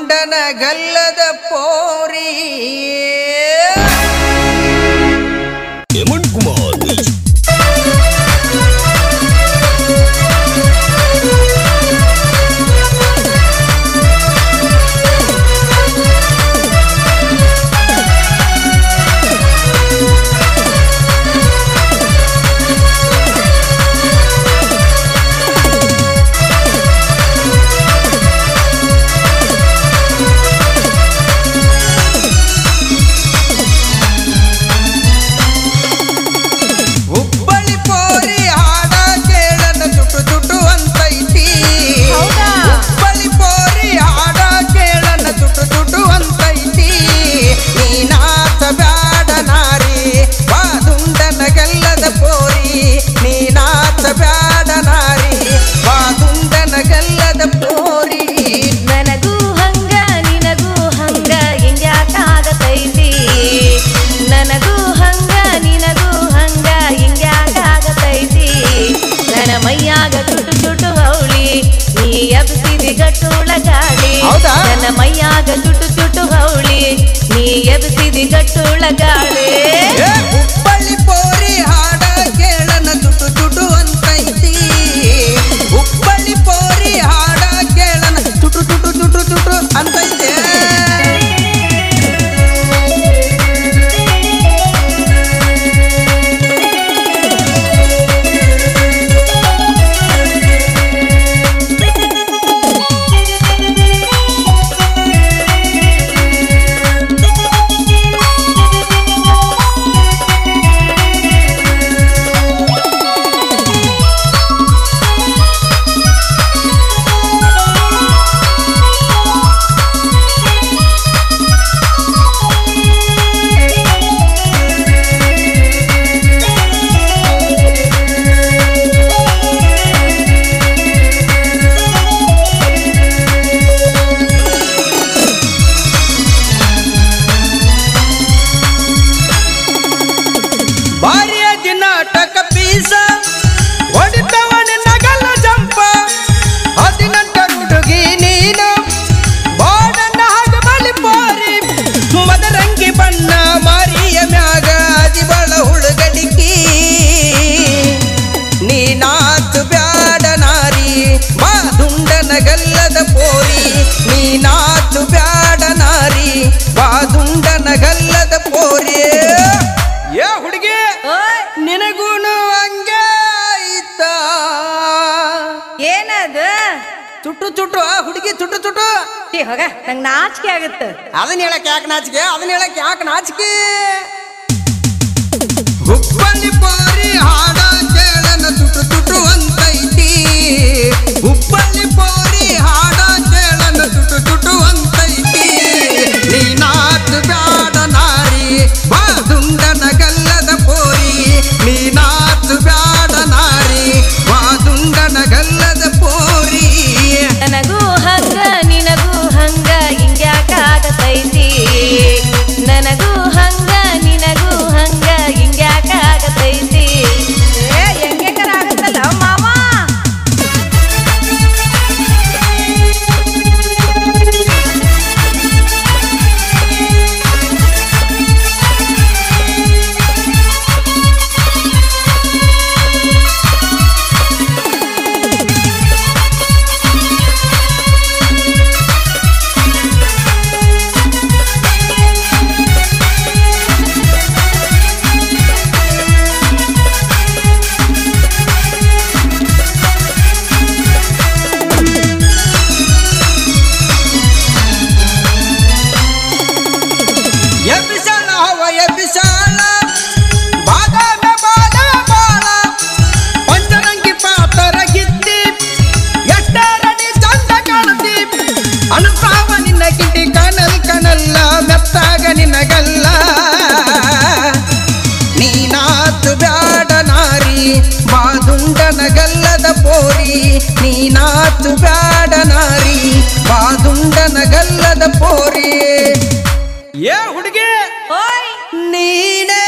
ದುಂಡನ ಗಲ್ಲದ ಪೋರಿ ಹೇಮಂತ್ ಕುಮಾರ್ ಹುಬ್ಬಳ್ಳಿ ಪೋರಿ ಹಾಡ ಕೇಳನ ತುಟು ತುಟು ಅಂತೈತಿ ಹೌದಾ? ಹುಬ್ಬಳ್ಳಿ ಪೋರಿ ಹಾಡ ಕೇಳನ ತುಟು ತುಟು ಅಂತೈತಿ ನೀನಾಥ ಬ್ಯಾಡ ನಾರಿ ಬಾ ದುಂಡನ ಗಲ್ಲದ ಪೋರಿ ನೀನಾಥ ಬ್ಯಾಡ ನಾರಿ ಬಾ ದುಂಡನ ಗಲ್ಲದ ಪೋರಿ ನನಗೂ ಹಂಗ ನಿನಗೂ ಹಂಗ ಹಿಂಗ್ಯಾಕಾಗತೈತಿ ನನಗೂ ಹಂಗ ನಿನಗೂ ಹಂಗ ಹಿಂಗ್ಯಾಕಾಗತೈತಿ ನನ್ನ ಮೈಯಾಗ ಚುಟು ಚುಟು ಹೌಳಿ ನೀ ಎಬ್ಸಿದಿ ಗಟ್ಟುಳ ಗಾಳಿ ಹೌದಾ? ನನ್ನ ಮೈಯಾಗ ಚುಟು ಚುಟು ಹೌಳಿ ನೀ ಎಬ್ಸಿದಿ ಗಟ್ಟುಳ ಗಾಳಿ ಏ ಹುಬ್ಬಳ್ಳಿ ಪೋರಿ ಹಾಡ ಕೇಳನ ತುಟು ತುಟು ಅಂತೈತಿ ಹುಬ್ಬಳ್ಳಿ ಪೋರಿ ಹಾಡ ಕೇಳನ ತುಟು ತುಟು ತುಟು ತುಟು ಅಂತೈತೆ ಬಾರಿಯ ದಿನಾಟಕ ಪೀಸ ಹೊಡಿತವನ ನಗಲ ಜಂಪ ಹದಿನೆಂಟ ಹುಡುಗಿ ನೀನು ಬಾಡನ್ನ ಹಾಗೆ ಬಲಿ ಪೋರಿ ಮದರಂಗಿ ಬಣ್ಣ ಮಾರಿಯ ಮ್ಯಾಗ ಅದಿಬಳ ಹುಳುಗಡಿಕಿ ನೀನಾತು ಬ್ಯಾಡ ನಾರಿ ಬಾ ದುಂಡನ ಗಲ್ಲದ ಪೋರಿ ನೀನಾತು ಬ್ಯಾಡ ನಾರಿ ಬಾ ದುಂಡನ ಗಲ್ಲದ ಪೋರಿ ಏ ಹುಡುಗಿ ಓಯ್ ನಿನಗೂನು ಹಂಗೆ ಆಯ್ತಾ ಏನದು ಚುಟ್ಟು ಚುಟ್ಟು ಆ ಹುಡುಗಿ ಚುಟ್ಟು ಚುಟ್ಟು ಛೀ, ಹೋಗ ನಂಗೆ ನಾಚಿಕೆ ಆಗುತ್ತೆ ಅದನ್ನ ಹೇಳಕ್ ಯಾಕೆ ನಾಚಿಕೆ ಅದನ್ನ ಹೇಳಕ್ ಯಾಕೆ ನಾಚಿಕೆ ಹುಬ್ಬಳ್ಳಿ ಪೋರಿ ಹಾಡ ಕೇಳನ ತುಟು ತುಟು ಅಂತೈತಿ ಹುಬ್ಬಳ್ಳಿ ಪೋರಿ ಹಾಡ ಕೇಳನ ತುಟು ತುಟು ಅಂತೈತಿ ನೀನಾತ್ ಬ್ಯಾಡ ನಾರಿ ಬಾ ದುಂಡನ ಗಲ್ಲದ ಪೋರಿ ನೀನಾತ್ ಬ್ಯಾಡ ನಾರಿ ಬಾ ದುಂಡನ ಗಲ್ಲದ ಪೋರಿ ನನಗೂ ಹಂಗ ನಿನಗೂ ಹಂಗ ಹಿಂಗ್ಯಾಕಾಗತೈತಿ ನನಗೂ ಹಂಗ ನಿನಗೂ ಹಂಗ ಹಿಂಗ್ಯಾಕಾಗತೈತಿ ಏ ಹೆಂಗ್ಯಾಕರ ಆಗತ್ತಲ್ಲ ಮಾಮ ಎಬ್ಬಿಸಳ ಹವ ಎಬ್ಬಿಸಳ ಬಾದಾಮಿ ಬಾಲ ಬಾಳ ಪಂಚರಂಗಿ ಪಾತರ ಗಿತ್ತಿ ಎಷ್ಟರಡಿ ಚಂದ ಕಾಣತಿ ಅನುಭವ ನಿನ್ನ ಕಿಟಿ ಕನಲ್ ಕನಲ್ಲ ಮೆತ್ತಾಗ ನಿನಗಲ್ಲ ನೀನಾತು ಬ್ಯಾಡ ನಾರಿ ಬಾದುಂಡನ ಗಲ್ಲದ ಪೋರಿ ನೀನಾತು ಬ್ಯಾಡ ನಾರಿ ಬಾದುಂಡನ ಗಲ್ಲದ ಪೋರಿ ಏ ಹುಡುಗಿ ಓಯ್ ನೀನೇ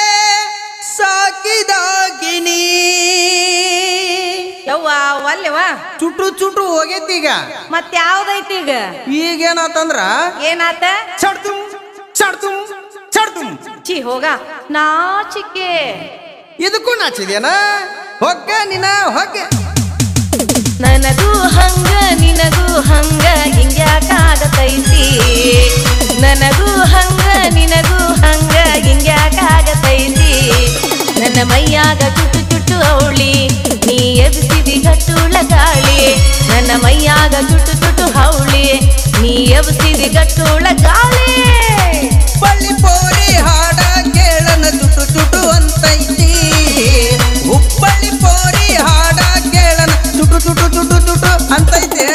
ಸಾಕಿದಾಗಿನಿ ಯವ್ವ ಒಲ್ಲೆವಾ ಚುಟು ಚುಟು ಹೋಗೈತಿ ಈಗ ಮತ್ ಯಾವ್ದೈತಿ ಈಗ ಈಗೇನಾತಂದ್ರ ಏನಾತ ಚಡ್ತುಂ ಚಡ್ತುಂ ಚಡ್ತುಂ ಚಿ ಹೋಗ ನಾಚಿಕೆ ಇದಕ್ಕೂ ನಾಚಿದ್ಯಾನ ಹೊಕ್ಕ ನಿನ ಹೊಕ್ಕ ನನಗೂ ಹಂಗ ನಿನಗೂ ಹಂಗ ಹಿಂಗ್ಯಾಕಾಗತೈತಿ ನನಗೂ ಹಂಗ ನಿನಗೂ ಹಂಗ ಹಿಂಗ್ಯಾಕಾಗತೈತಿ ನನ್ನ ಮೈಯಾಗ ಚುಟ್ಟು ಚುಟ್ಟು ಅವಳಿ ನೀ ಎಬ್ಸಿದಿ ಗಟ್ಟುಳ ಗಾಳಿ ನನ್ನ ಮೈಯಾಗ ಚುಟ್ಟು ಚುಟ್ಟು ಹೌಳಿ ನೀ ಎಬ್ಸಿದಿ ಗಟ್ಟುಳ ಗಾಳಿ ಬಳ್ಳಿ ಪೋರಿ ಹಾಡ ಕೇಳನ ಚುಟು ಚುಟು ಅಂತೈತಿ ಹುಬ್ಬಳ್ಳಿ ಪೋರಿ ಹಾಡ ಕೇಳನ ಚುಟು ಚುಟು ಚುಟು ಚುಟು ಅಂತೈತೆ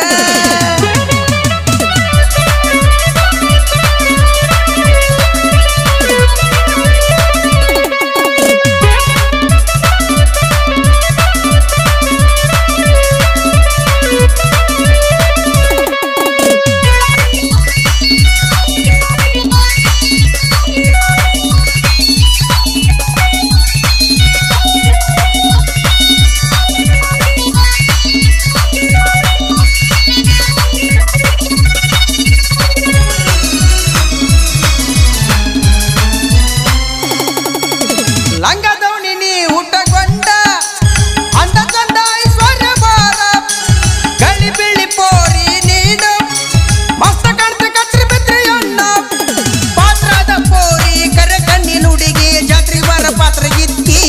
ಲಂಗ ದೌಣಿ ನೀ ಊಟಗೊಂಡ ಅಂದ ಚಂದ ಐಶ್ವರ್ಯ ಬಾರ ಗಳಿ ಬಿಳಿ ಪೋರಿ ನೀನು ಮಸ್ತ ಕಾಣ್ತ ಕಚ್ರಿ ಬಿದ್ರಿ ಅಣ್ಣ ಪಾತ್ರದ ಪೋರಿ ಕರೆ ಕಣ್ಣಿನ ಹುಡುಗಿ ಜಾತ್ರಿ ಬರ ಪಾತ್ರ ಗಿತ್ತಿ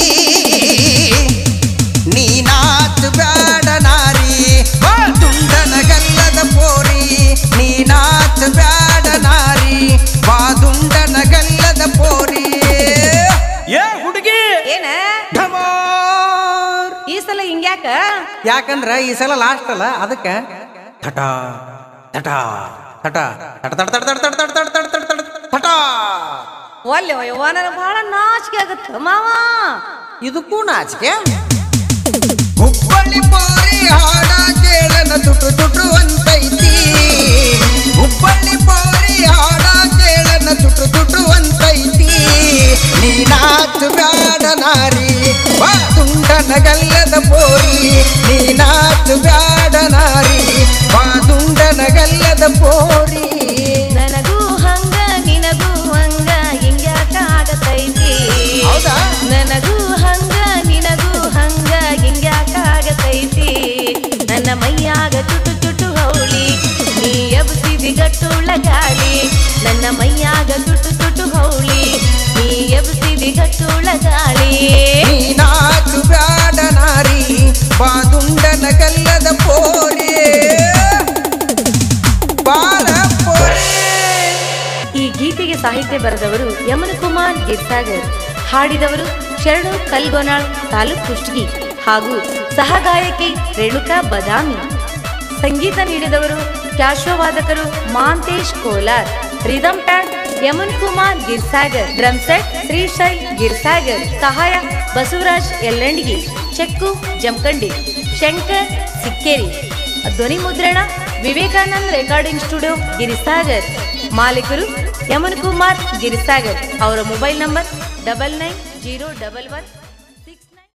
ನೀ ನಾಚ್ ಬ್ಯಾಡ ನಾರಿ ಬಾ ದುಂಡನ ಗಲ್ಲದ ಪೋರಿ ನೀ ನಾಚ್ ಬ್ಯಾಡ ನಾರಿ ಬಾ ದುಂಡನ ಗಲ್ಲದ ಪೋರಿ ಏ ಹುಡುಗಿ ಏನ ಢಮಾರ್. ಈ ಸಲ ಹಿಂಗ್ಯಾಕ ಯಾಕಂದ್ರ ಈ ಸಲ ಲಾಸ್ಟ್ ಅಲ್ಲ ಅದಕ್ಕೆ ಥಟ ಥಟ ಥಟ ಥಟ ಥಟ ಥಟ ಥಟ ಥಟ ಥಟ ಥಟ ಥಟ ಥಟ ಥಟ ಒಲ್ಲೆ ಯವ್ವ ನನಗೆ ಬಹಳ ನಾಚಿಕೆ ಆಗತ್ತ ಮಾವ ಇದಕ್ಕೂ ನಾಚಿಕೆ ಹುಬ್ಬಳ್ಳಿ ಪಾರಿ ಹಾಡ ಕೇಳನ ತುಟು ತುಟು ಅಂತೈತಿ ಹುಬ್ಬಳ್ಳಿ ಪಾರಿ ಹಾಡ ಕೇಳನ ತುಟು ತುಟು ಅಂತೈತಿ ನೀ ನಾಚು ಬ್ಯಾಡ ನಾರಿ ಬಾ ತುಂಡನ ಗಲ್ಲದ ಪೋರಿ ನೀ ನಾಚು ಬ್ಯಾಡ ನಾರಿ ಬಾ ತುಂಡನ ಗಲ್ಲದ ಪೋರಿ ನನಗೂ ಹಂಗ ನಿನಗೂ ಹಂಗ ಹಿಂಗ್ಯಾಕ ಆಗತೈತಿ ಹೌದಾ? ನನಗೂ ಹಂಗ ನಿನಗೂ ಹಂಗ ಹಿಂಗ್ಯಾಕ ಆಗತೈತಿ ನನ್ನ ಮೈಯಾಗ ಚುಟು ಚುಟು ಹೌಳಿ ನೀ ಎಬ್ಸಿದಿ ಗಟ್ಟುಳ ಗಾಳಿ ನನ್ನ ಮೈಯಾಗ ಚುಟು ಚುಟು ಹೌಳಿ ನೀ ಎಬ್ಸಿದಿ ಗಟ್ಟುಳ ಗಾಳಿ ನೀ ನಾಚು ಬ್ಯಾಡ ನಾರಿ ಬಾದುಂಡನ ಗಲ್ಲದ ಪೋರಿ ಬಾರ ಪೋರಿ ಈ ಗೀತೆಗೆ ಸಾಹಿತ್ಯ ಬರೆದವರು ಯಮನ್ ಕುಮಾರ್ ಗಿರ್ಸಾಗರ್ ಹಾಡಿದವರು ಶರಣು ಕಲ್ಗೊನಾಳ್ ತಾಲೂಕ್ ಕುಷ್ಟಗಿ ಹಾಗೂ ಸಹಗಾಯಕಿ ರೇಣುಕಾ ಬದಾಮಿ ಸಂಗೀತ ನೀಡಿದವರು ಕ್ಯಾಶೋವಾದಕರು Mantesh Kolar rhythm pad Yaman Kumar Girsagar drum set Shrishail Girsagar ಸಹಾಯ ಬಸವರಾಜ್ ಯಲ್ಲಂಡ್ಗಿ ಚೆಕ್ಕು ಜಮಖಂಡಿ ಶಂಕರ್ ಸಿಕ್ಕೇರಿ ಧ್ವನಿ ಮುದ್ರಣ ವಿವೇಕಾನಂದ್ ರೆಕಾರ್ಡಿಂಗ್ ಸ್ಟುಡಿಯೋ ಗಿರಿಸಾಗರ್ ಮಾಲೀಕರು ಯಮನ್ ಕುಮಾರ್ ಗಿರಿಸಾಗರ್ ಅವರ mobile number double nine zero double one